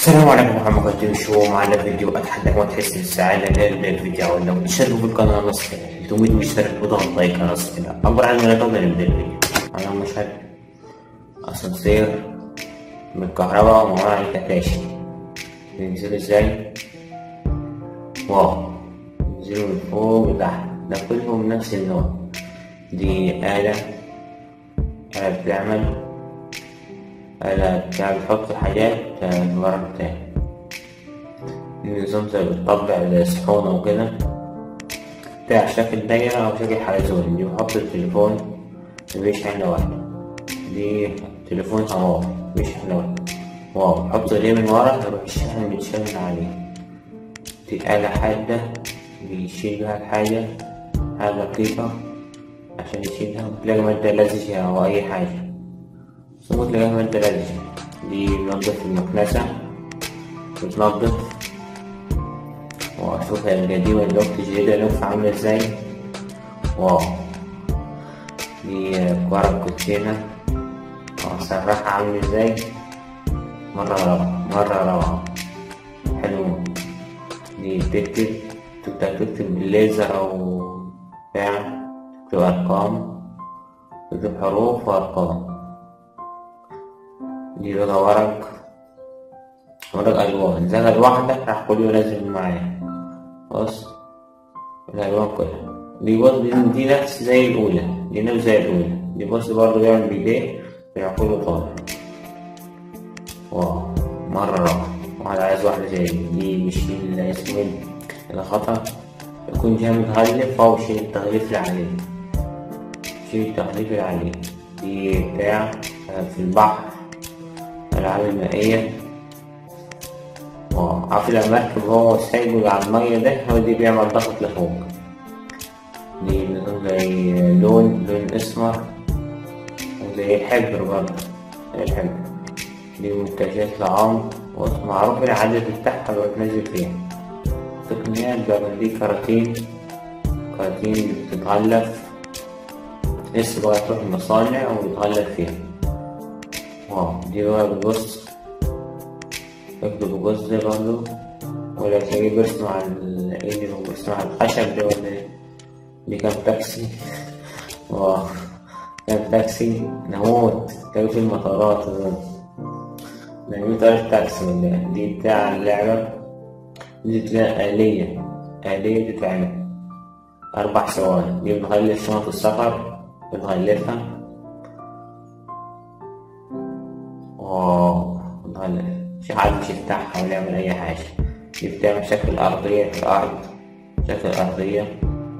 السلام عليكم ورحمة الله وبركاته شو معنا فيديو أتحدث وتحس بالسعادة لأن الفيديو لو تشتركوا في القناة نص كده 300 مشترك وضغط لايك نص كده عبر عن لا تقدر نبدأ الفيديو أنا مشهد أسانسير من الكهرباء ومعاه على الكتاشي بينزل ازاي واو بينزلوا من فوق لتحت ده كلهم نفس النوع دي آلة آلة بتعمل آلة بتاع بتحط حاجات في الورق بتاعي النظام زي بتطبع الصحون وكده بتاع شكل دايرة أو شكل حلزون دي بحط التليفون بيشحن لوحده دي تليفون هواوي بيشحن لوحده واو بحط ايديه من ورا يروح الشحن متشال عليه دي آلة حادة بيشيل بيها الحاجة حاجة دقيقة عشان يشيلها وتلاقي مادة لزجة أو أي حاجة ثم تلاقيها مادة لزجة دي بنضف المكنسة بتنضف وأشوف القديمة اللوفت الجديدة لوف عاملة ازاي واو دي ورق كوتشينة وأسرحها عامل ازاي مرة روعة مرة روعة حلو دي بتكتب تقدر تكتب بالليزر أو بتاع تكتب أرقام تكتب حروف وأرقام دي بقى ورق ورق ألوان زغل واحدة راح كله لازم معايا بص الألوان كلها دي بص دي نفس زي الأولى دي نفس زي الأولى دي بص برضه بيعمل بإيديه بيروح كله طالع واو مرة روعة واحد عايز واحدة زي دي دي بيشيل اسمه الخطأ يكون جاي متغلف أو شيل التغليف اللي عليه شيل التغليف اللي عليه دي بتاع في البحر الألعاب المائية واو عارف المركب هو سايبه على المية ده هو دي بيعمل ضغط لفوق دي زي لون لون أسمر زي الحبر برضه زي الحبر دي منتجات لعام ومعروف العدد بتاعها اللي بتنزل فيها تقنيات بقى دي كراتين كراتين بتتغلف لسه بقى تروح المصانع ويتغلف فيها واو دي بقى بتبص يكتب بجوز ده برضه ولا تلاقيه بيرسم على الايد وبيرسم على الخشب ده ولا ايه دي كان تاكسي واو كان تاكسي نموت كان في المطارات ده نعمل طريقة تاكسي ولا دي بتاع اللعبة دي بتاع آلية آلية بتتعمل أربع ثواني دي بنغلف شنط السفر بنغلفها واو بنغلف مش حد مش يفتحها ولا يعمل أي حاجة دي بتعمل شكل أرضية في الأرض شكل أرضية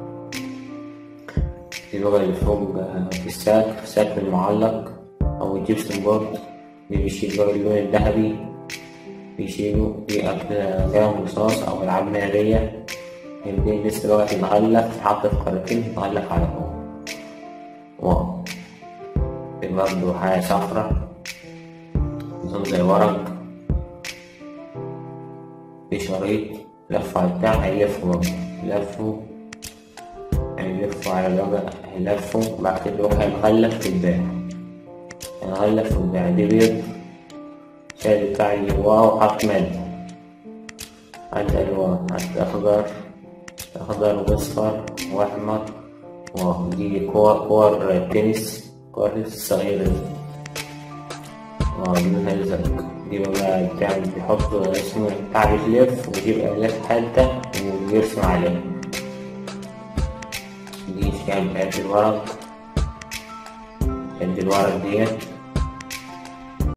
دي بقى اللي فوق في الساك في الساك المعلق أو الجبسون بورد اللي بيشيل بقى اللون الذهبي بيشيلوا في أقلام رصاص أو ألعاب نارية يبدأ لسه بقى تتغلف تتحط في قارتين تتغلف على فوق واو في برضه حاجة صفرا نظام زي ورق في شريط لف على البتاع هيلفوا برضه يلفوا هيلفوا على الوجه هيلفوا بعد كده يروح هيتغلف في الباع هيتغلف في الباع دي بيض شايل بتاع جواه وحط مادة عندي ألوان عندي أخضر أخضر وأصفر وأحمر ودي كور كور تنس كور تنس الصغيرة دي لونها أزرق دي بقى بتاع بيحط اسمه بتاع بيلف ويجيب آلات حادة ويرسم عليها دي كان بتاعت الورق بتاعت الورق ديت